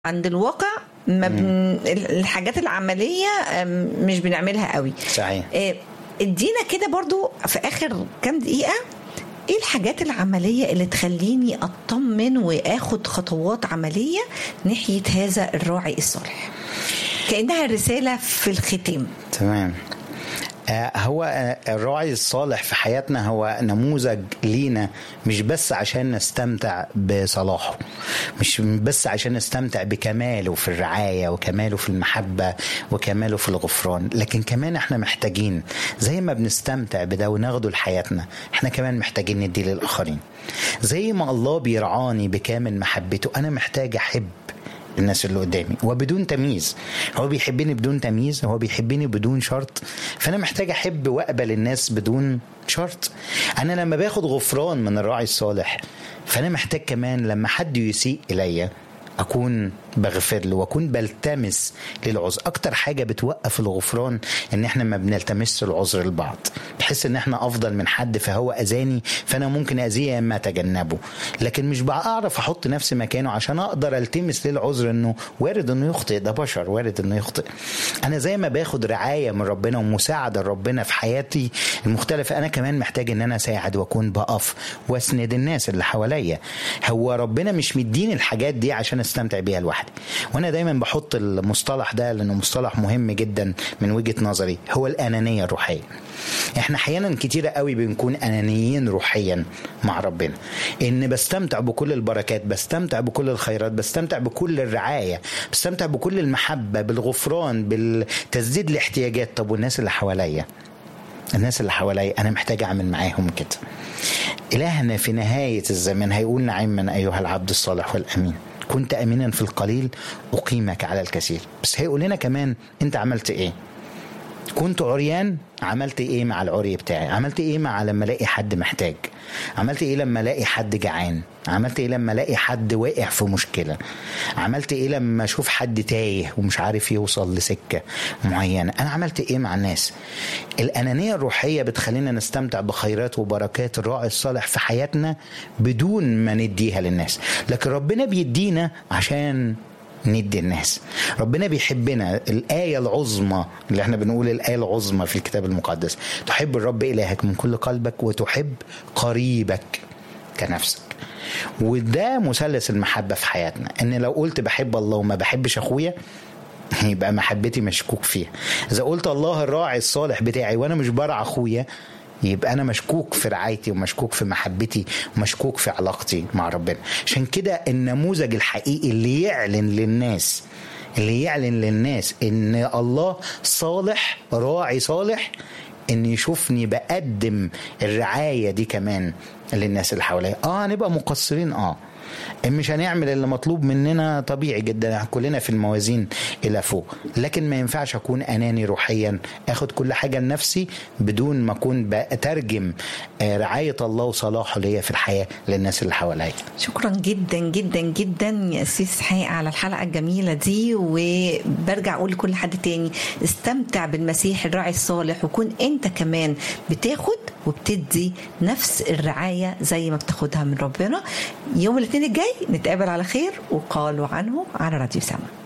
عند الواقع ما بن... الحاجات العمليه أم، مش بنعملها قوي صحيح آه، ادينا كده برضو في اخر كام دقيقه ايه الحاجات العمليه اللي تخليني اطمن واخد خطوات عمليه ناحيه هذا الراعي الصالح كانها رساله في الختام تمام آه، هو آه، الراعي الصالح في حياتنا هو نموذج لينا مش بس عشان نستمتع بصلاحه مش بس عشان نستمتع بكماله في الرعاية وكماله في المحبة وكماله في الغفران لكن كمان احنا محتاجين زي ما بنستمتع بده وناخده لحياتنا احنا كمان محتاجين نديه للآخرين زي ما الله بيرعاني بكامل محبته أنا محتاج أحب الناس اللي قدامي وبدون تمييز هو بيحبني بدون تمييز هو بيحبني بدون شرط فانا محتاج احب واقبل الناس بدون شرط انا لما باخد غفران من الراعي الصالح فانا محتاج كمان لما حد يسيء الي اكون بغفر له واكون بلتمس للعذر اكتر حاجه بتوقف الغفران ان احنا ما بنلتمس العذر لبعض بحس ان احنا افضل من حد فهو اذاني فانا ممكن اذيه يا اما اتجنبه لكن مش بعرف احط نفسي مكانه عشان اقدر التمس ليه العذر انه وارد انه يخطئ ده بشر وارد انه يخطئ انا زي ما باخد رعايه من ربنا ومساعده ربنا في حياتي المختلفه انا كمان محتاج ان انا اساعد واكون بقف واسند الناس اللي حواليا هو ربنا مش مديني الحاجات دي عشان استمتع بيها لوحدي وانا دايما بحط المصطلح ده لانه مصطلح مهم جدا من وجهه نظري هو الانانيه الروحيه احنا احيانا كتيرة قوي بنكون انانيين روحيا مع ربنا ان بستمتع بكل البركات بستمتع بكل الخيرات بستمتع بكل الرعايه بستمتع بكل المحبه بالغفران بالتسديد الاحتياجات طب والناس اللي حواليا الناس اللي حواليا انا محتاج اعمل معاهم كده الهنا في نهايه الزمان هيقول نعما ايها العبد الصالح والامين كنت امينا في القليل اقيمك على الكثير بس هيقول لنا كمان انت عملت ايه كنت عريان عملت ايه مع العري بتاعي عملت ايه مع لما الاقي حد محتاج عملت ايه لما الاقي حد جعان عملت ايه لما الاقي حد واقع في مشكله عملت ايه لما اشوف حد تايه ومش عارف يوصل لسكه معينه انا عملت ايه مع الناس الانانيه الروحيه بتخلينا نستمتع بخيرات وبركات الراعي الصالح في حياتنا بدون ما نديها للناس لكن ربنا بيدينا عشان ندي الناس ربنا بيحبنا الآية العظمى اللي احنا بنقول الآية العظمى في الكتاب المقدس تحب الرب إلهك من كل قلبك وتحب قريبك كنفسك وده مثلث المحبة في حياتنا ان لو قلت بحب الله وما بحبش اخويا يبقى محبتي مشكوك فيها اذا قلت الله الراعي الصالح بتاعي وانا مش برع اخويا يبقى انا مشكوك في رعايتي ومشكوك في محبتي ومشكوك في علاقتي مع ربنا عشان كده النموذج الحقيقي اللي يعلن للناس اللي يعلن للناس ان الله صالح راعي صالح ان يشوفني بقدم الرعايه دي كمان للناس اللي حواليا اه هنبقى مقصرين اه مش هنعمل اللي مطلوب مننا طبيعي جدا كلنا في الموازين الى فوق لكن ما ينفعش اكون اناني روحيا اخد كل حاجه لنفسي بدون ما اكون بترجم آه، رعايه الله وصلاحه ليا في الحياه للناس اللي حواليا شكرا جدا جدا جدا يا سيس حقيقة على الحلقة الجميلة دي وبرجع أقول لكل حد تاني استمتع بالمسيح الراعي الصالح وكون أنت كمان بتاخد وبتدي نفس الرعاية زي ما بتاخدها من ربنا يوم الاثنين الجاي نتقابل على خير وقالوا عنه على راديو سما